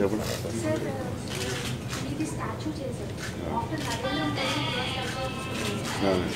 చెప్పండి సార్ ఇది స్టాచ్యూ చేశారు ఆఫ్టర్ నరేంద్ర మోడీ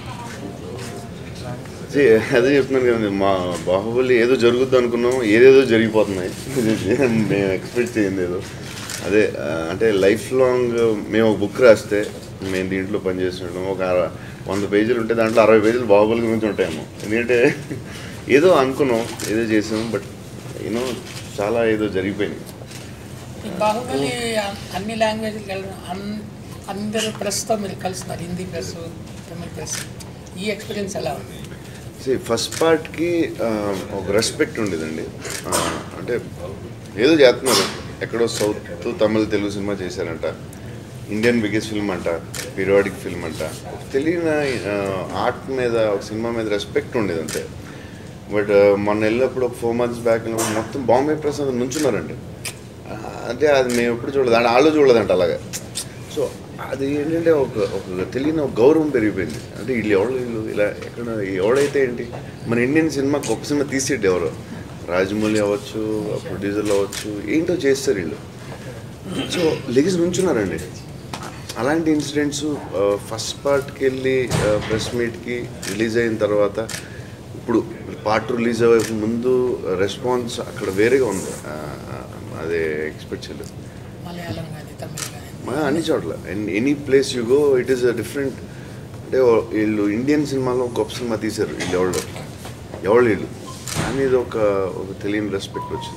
See, అదే చెప్తున్నాను కదండి మా బాహుబలి ఏదో జరుగుద్ది అనుకున్నాం ఏదేదో జరిగిపోతున్నాయి మేము ఎక్స్పెక్ట్ చేయండి ఏదో అదే ఆ, అంటే లైఫ్ లాంగ్ మేము ఒక బుక్ రాస్తే మేము దీంట్లో పనిచేస్తున్నాం ఒక అర- వంద పేజీలు ఉంటే దాంట్లో అరవై పేజీలు బాహుబలి గురించి ఉంటాయేమో ఎందుకంటే ఏదో అనుకున్నాం ఏదో చేసాం బట్ యూనో చాలా ఏదో జరిగిపోయింది ఈ బాహుబలి అన్- అన్ని లాంగ్వేజ్కి వెళ్ళడం అన్ అందరూ ప్రెస్తో మీరు కలుస్తున్నారు హిందీ ప్రెస్ తమిళ ప్రెస్ ఈ ఎక్స్పీరియన్స్ ఎలా ఉంది See, ఫస్ట్ పార్ట్కి ఒక రెస్పెక్ట్ ఉండేదండి ఆ, అంటే ఏదో చేస్తున్నారు ఎక్కడో సౌత్ తమిళ తెలుగు సినిమా చేశారంట ఇండియన్ బిగ్గెస్ట్ ఫిల్మ్ అంట పీరియాడిక్ ఫిల్మ్ అంట ఒక తెలియని ఆర్ట్ మీద ఒక సినిమా మీద రెస్పెక్ట్ ఉండేది అంతే బట్ మొన్న వెళ్ళినప్పుడు ఒక ఫోర్ మంత్స్ బ్యాక్ మొత్తం బాంబే ప్రసాద్ నుంచున్నారండి ఆ, అంటే అది మేము ఎప్పుడు చూడలేదు అంటే వాళ్ళు చూడలేదంట అలాగా సో అది ఏంటంటే ఒక ఒక తెలియని ఒక గౌరవం పెరిగిపోయింది అంటే వీళ్ళు ఎవరు వీళ్ళు ఇలా ఎక్కడ ఎవడైతే ఏంటి మన ఇండియన్ సినిమా గొప్ప సినిమా తీసేటి ఎవరు రాజమౌళి అవ్వచ్చు ప్రొడ్యూసర్లు అవ్వచ్చు ఏంటో చేస్తారు వీళ్ళు సో లెగిసి నుంచున్నారండి అలాంటి ఇన్సిడెంట్స్ ఫస్ట్ పార్ట్కి వెళ్ళి ప్రెస్ మీట్కి రిలీజ్ అయిన తర్వాత ఇప్పుడు పార్ట్ రిలీజ్ అయ్యే ముందు రెస్పాన్స్ అక్కడ వేరేగా ఉంది ఆ, అదే ఎక్స్పెక్ట్ చేయలేదు మలయాళం కానీ తమిళ కానీ మా అన్ని చోట్ల any place you go it is different అంటే ఓ- వీళ్ళు ఇండియన్ సినిమాలో గొప్ప సినిమా తీశారు వీళ్ళు ఎవరు ఎవరు వీళ్ళు దాని మీద ఒక ఒక తెలియని రెస్పెక్ట్ వచ్చింది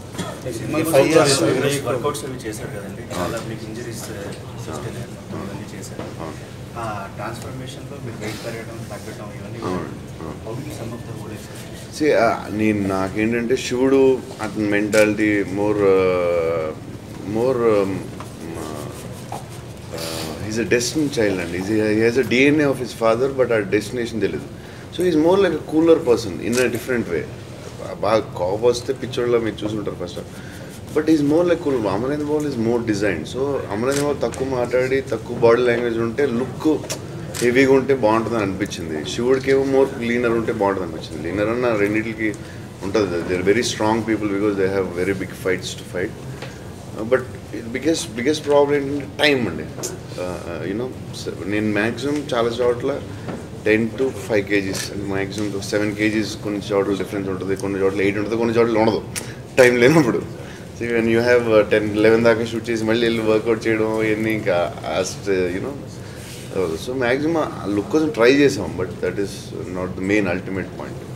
వర్కౌట్స్ అవి చేశారు కదండి చాలా మీకు ఇంజరీస్ సస్టైన్ అవన్నీ చేశారు అవును. ఆ ట్రాన్స్ఫర్మేషన్లో మీరు వెయిట్ పెరగడం తగ్గడం ఇవన్నీ అవును, అవును. How do some of the old See, ఆ, నేను నాకేంటంటే శివుడు అతని mentality more more is a destined child అండి is he's a DNA of his father but ah destination తెలియదు so is more like a cooler person in a different way బాగా కోపం వస్తే పిక్చర్లో మీరు చూసుంటారు first but is more like cool Amarendra బాల్ is more design so Amarendra బాల్ తక్కువ మాట్లాడి తక్కువ బాడీ లాంగ్వేజ్ ఉంటే లుక్ హెవీగా ఉంటే బాగుంటుంది అనిపించింది శివుడికి ఏమో మోర్ లీనర్ ఉంటే బాగుంటుంది అనిపించింది లీనర్ అన్న రెండింటికి ఉంటుంది they are very strong people because they have very big fights to fight but biggest biggest problem ఏంటంటే టైం అండి యూనో నేను మ్యాక్సిమం చాలా చోట్ల ten to five kgs maximum seven kgs కొన్ని చోట్ల డిఫరెన్స్ ఉంటుంది కొన్ని చోట్ల ఎయిట్ ఉంటుంది కొన్ని చోట్ల ఉండదు టైం లేనప్పుడు so when you have ten eleven దాకా షూట్ చేసి మళ్ళీ వెళ్ళి వర్కౌట్ చేయడం ఇవన్నీ ఇంకా అస్ట్ యూనో సో మ్యాక్సిమం లుక్ కోసం ట్రై చేసాం but that is not the main ultimate point